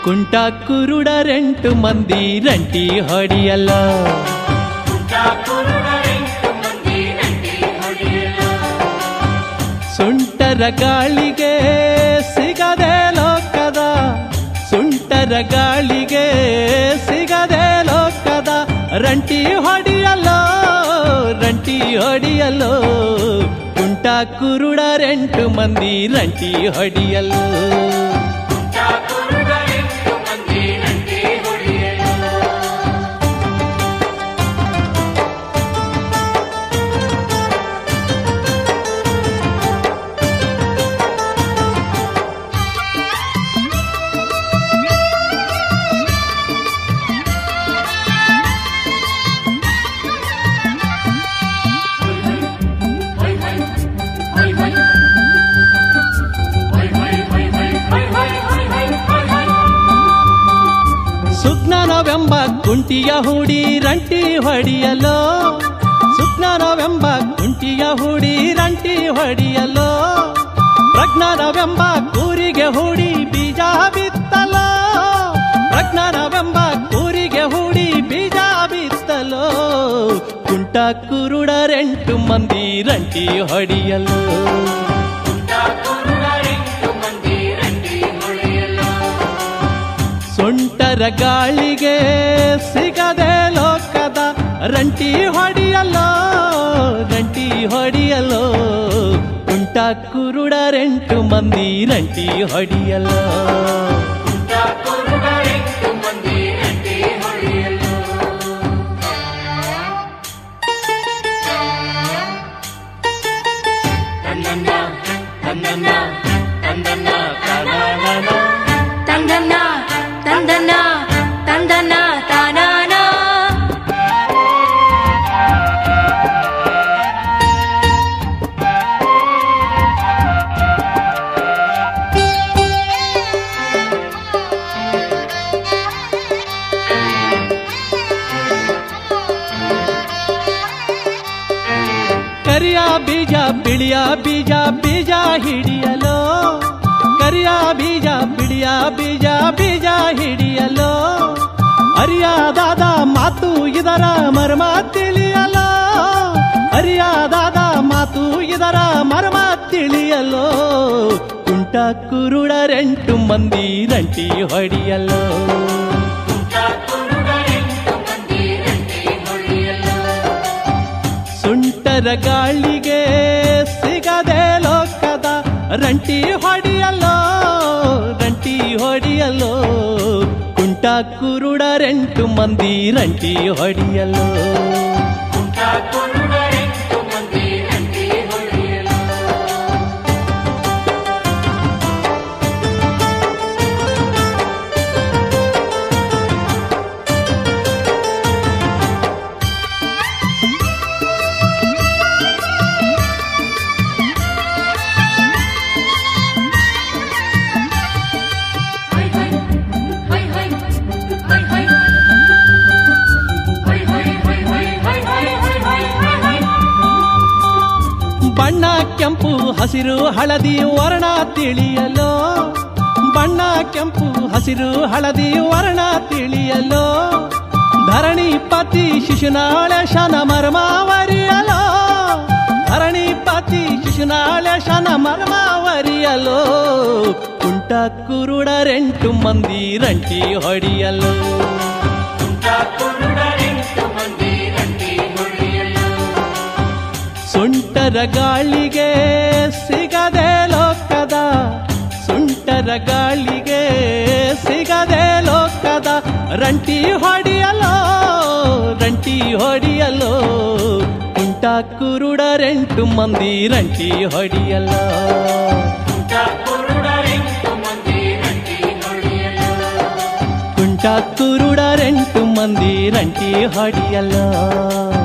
ಕುಂಟ ಕುರುಡರೆಂಟು ಮಂದಿ ರಂಟಿ ಹೊಡಿಯಲ್ಲ ಸುಂಟರ ಗಾಳಿಗೆ ಸಿಗದೆ ಲೋಕದ ಸುಂಟರ ಗಾಳಿಗೆ ಸಿಗದೆ ಲೋಕದ ರಂಟಿ ಹೊಡಿಯಲ್ಲೋ ರಂಟಿ ಹೊಡಿಯಲ್ಲೋ ಕುಂಟ ಕುರುಡರೆಂಟು ಮಂದಿ ರಂಟಿ ಹೊಡಿಯಲ್ಲೋ ಸುಜ್ಞಾನವೆಂಬ ಕುಂಟಿಯ ಹೂಡಿ ರಂಟಿ ಹೊಡಿಯಲೋ ಸುಜ್ಞಾನವೆಂಬ ಕುಂಟಿಯ ಹೂಡಿ ರಂಟಿ ಹೊಡಿಯಲೋ ಪ್ರಜ್ಞಾನವೆಂಬ ಕೂರಿಗೆ ಹೂಡಿ ಬೀಜ ಬಿತ್ತಲೋ ಪ್ರಜ್ಞಾನವೆಂಬ ಕೂರಿಗೆ ಹೂಡಿ ಬೀಜ ಬಿತ್ತಲೋ ಕುಂಟ ಕುರುಡರೆಂಟು ಮಂದಿ ರಂಟಿ ಹೊಡಿಯಲೋ ಸೊಂಟರ ಗಾಳಿಗೆ ಸಿಗದೆ ಲೋಕದ ರಂಟಿ ಹೊಡಿಯಲ್ಲೋ ರಂಟಿ ಹೊಡಿಯಲ್ಲೋ ಕುಂಟ ಕುರುಡರೆಂಟು ಮಂದಿ ರಂಟಿ ಹೊಡಿಯಲ್ಲೋ ತಂದನ್ನ ತಂದನ್ನ ತಂದನ್ನ ತಾನಾನ ಕರಿಯ ಬೀಜ ಬಿಳಿಯ ಬೀಜ ಬೀಜ ಹಿಡಿಯಲೋ ಕರಿಯ ಬೀಜ ಬಿಳಿಯ ಬೀಜ ಬೀಜ ಹಿಡಿಯಲೋ ಅರಿಯಾದಾದ ಮಾತು ಇದರ ಮರ್ಮ ತಿಳಿಯಲೋ ಅರಿಯಾದಾದ ಮಾತು ಇದರ ಮರ್ಮ ತಿಳಿಯಲೋ ಕುಂಟ ಕುರುಡರೆಂಟು ಮಂದಿ ರಂಟಿ ಹೊಡಿಯಲೋ ಸುಂಟರ ಗಾಳಿಗೆ ಸಿಗದೆ ಲೋಕದ ರಂಟಿ ಹೊಡಿಯಲ್ಲೋ ರಂಟಿ ಹೊಡಿಯಲ್ಲೋ ಕುಂಟ ಕುರುಡರೆಂಟು ಮಂದಿ ರಂಟಿ ಹೊಡಿಯಲ್ಲೋ ಬಣ್ಣ ಕೆಂಪು ಹಸಿರು ಹಳದಿ ವರ್ಣ ತಿಳಿಯಲೋ ಬಣ್ಣ ಕೆಂಪು ಹಸಿರು ಹಳದಿ ವರ್ಣ ತಿಳಿಯಲೋ ಧರಣಿ ಪತಿ ಶಿಶುನಾಳೆ ಶನ ಮರ್ಮಾವರಿಯಲೋ ಧರಣಿ ಪತಿ ಶಿಶುನಾಳೆ ಶನ ಮರ್ಮಾವರಿಯಲೋ ಕುಂಟ ಕುರುಡರೆಂಟು ಮಂದಿ ರಂಟಿ ಹೊಡಿಯಲೋ ಸುಂಟರ ಗಾಳಿಗೆ ಸಿಗದೆ ಲೋಕದ ಸುಂಟರ ಗಾಳಿಗೆ ಸಿಗದೆ ಲೋಕದ ರಂಟಿ ಹೊಡಿಯಲೋ ರಂಟಿ ಹೊಡಿಯಲೋ ಕುಂಟ ಕುರುಡರೆಂಟು ಮಂದಿ ರಂಟಿ ಹೊಡಿಯಲೋ ಕುಂಟ ಕುರುಡರೆಂಟು ಮಂದಿ ರಂಟಿ ಹೊಡಿಯಲ್ಲ